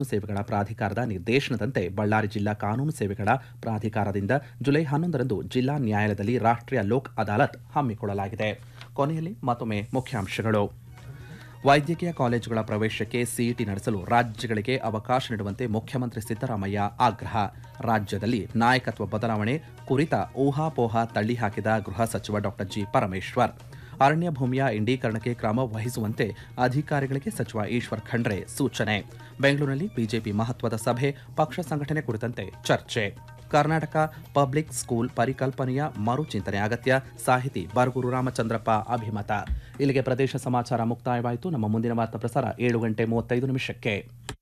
ಸೇವೆಗಳ ಪ್ರಾಧಿಕಾರದ ನಿರ್ದೇಶನದಂತೆ ಬಳ್ಳಾರಿ ಜಿಲ್ಲಾ ಕಾನೂನು ಸೇವೆಗಳ ಪ್ರಾಧಿಕಾರದಿಂದ ಜುಲೈ ಹನ್ನೊಂದರಂದು ಜಿಲ್ಲಾ ನ್ಯಾಯಾಲಯದಲ್ಲಿ ರಾಷ್ಟ್ರೀಯ ಲೋಕ್ ಅದಾಲತ್ ಹಮ್ಮಿಕೊಳ್ಳಲಾಗಿದೆ ಕೊನೆಯಲ್ಲಿ ಮತ್ತೊಮ್ಮೆ ಮುಖ್ಯಾಂಶಗಳು ವೈದ್ಯಕೀಯ ಕಾಲೇಜುಗಳ ಪ್ರವೇಶಕ್ಕೆ ಸಿಇಟಿ ನಡೆಸಲು ರಾಜ್ಯಗಳಿಗೆ ಅವಕಾಶ ನೀಡುವಂತೆ ಮುಖ್ಯಮಂತ್ರಿ ಸಿದ್ದರಾಮಯ್ಯ ಆಗ್ರಹ ರಾಜ್ಯದಲ್ಲಿ ನಾಯಕತ್ವ ಬದಲಾವಣೆ ಕುರಿತ ಊಹಾಪೋಹ ತಳ್ಳಿಹಾಕಿದ ಗೃಹ ಸಚಿವ ಡಾ ಜಿ ಪರಮೇಶ್ವರ್ ಅರಣ್ಯ ಭೂಮಿಯ ಇಂಡೀಕರಣಕ್ಕೆ ಕ್ರಮ ವಹಿಸುವಂತೆ ಅಧಿಕಾರಿಗಳಿಗೆ ಸಚಿವ ಈಶ್ವರ್ ಖಂಡ್ರೆ ಸೂಚನೆ ಬೆಂಗಳೂರಿನಲ್ಲಿ ಬಿಜೆಪಿ ಮಹತ್ವದ ಸಭೆ ಪಕ್ಷ ಸಂಘಟನೆ ಕುರಿತಂತೆ ಚರ್ಚೆ ಕರ್ನಾಟಕ ಪಬ್ಲಿಕ್ ಸ್ಕೂಲ್ ಪರಿಕಲ್ಪನೆಯ ಮರುಚಿಂತನೆ ಅಗತ್ಯ ಸಾಹಿತಿ ಬರಗೂರು ರಾಮಚಂದ್ರಪ್ಪ ಅಭಿಮತ ಇಲ್ಲಿಗೆ ಪ್ರದೇಶ ಸಮಾಚಾರ ಮುಕ್ತಾಯವಾಯಿತು ನಮ್ಮ ಮುಂದಿನ ವಾರ್ತಾ ಪ್ರಸಾರ ಏಳು ಗಂಟೆ ಮೂವತ್ತೈದು ನಿಮಿಷಕ್ಕೆ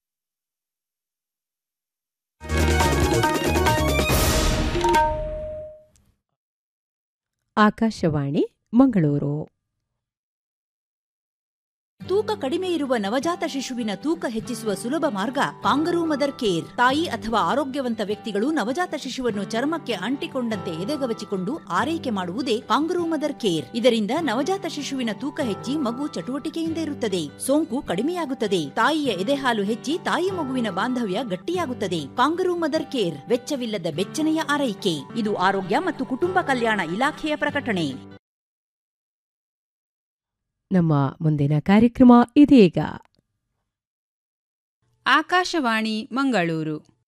ಆಕಾಶವಾಣಿ ಮಂಗಳೂರು ತೂಕ ಕಡಿಮೆ ಇರುವ ನವಜಾತ ಶಿಶುವಿನ ತೂಕ ಹೆಚ್ಚಿಸುವ ಸುಲಭ ಮಾರ್ಗ ಕಾಂಗರೂ ಮದರ್ ಕೇರ್ ತಾಯಿ ಅಥವಾ ಆರೋಗ್ಯವಂತ ವ್ಯಕ್ತಿಗಳು ನವಜಾತ ಶಿಶುವನ್ನು ಚರ್ಮಕ್ಕೆ ಅಂಟಿಕೊಂಡಂತೆ ಎದೆಗವಚಿಕೊಂಡು ಆರೈಕೆ ಮಾಡುವುದೇ ಕಾಂಗರೂ ಮದರ್ ಕೇರ್ ಇದರಿಂದ ನವಜಾತ ಶಿಶುವಿನ ತೂಕ ಹೆಚ್ಚಿ ಮಗು ಚಟುವಟಿಕೆಯಿಂದ ಇರುತ್ತದೆ ಸೋಂಕು ಕಡಿಮೆಯಾಗುತ್ತದೆ ತಾಯಿಯ ಎದೆಹಾಲು ಹೆಚ್ಚಿ ತಾಯಿ ಮಗುವಿನ ಬಾಂಧವ್ಯ ಗಟ್ಟಿಯಾಗುತ್ತದೆ ಕಾಂಗರೂ ಮದರ್ ಕೇರ್ ವೆಚ್ಚವಿಲ್ಲದ ಬೆಚ್ಚನೆಯ ಆರೈಕೆ ಇದು ಆರೋಗ್ಯ ಮತ್ತು ಕುಟುಂಬ ಕಲ್ಯಾಣ ಇಲಾಖೆಯ ಪ್ರಕಟಣೆ ನಮ್ಮ ಮುಂದಿನ ಕಾರ್ಯಕ್ರಮ ಇದೀಗ ಆಕಾಶವಾಣಿ ಮಂಗಳೂರು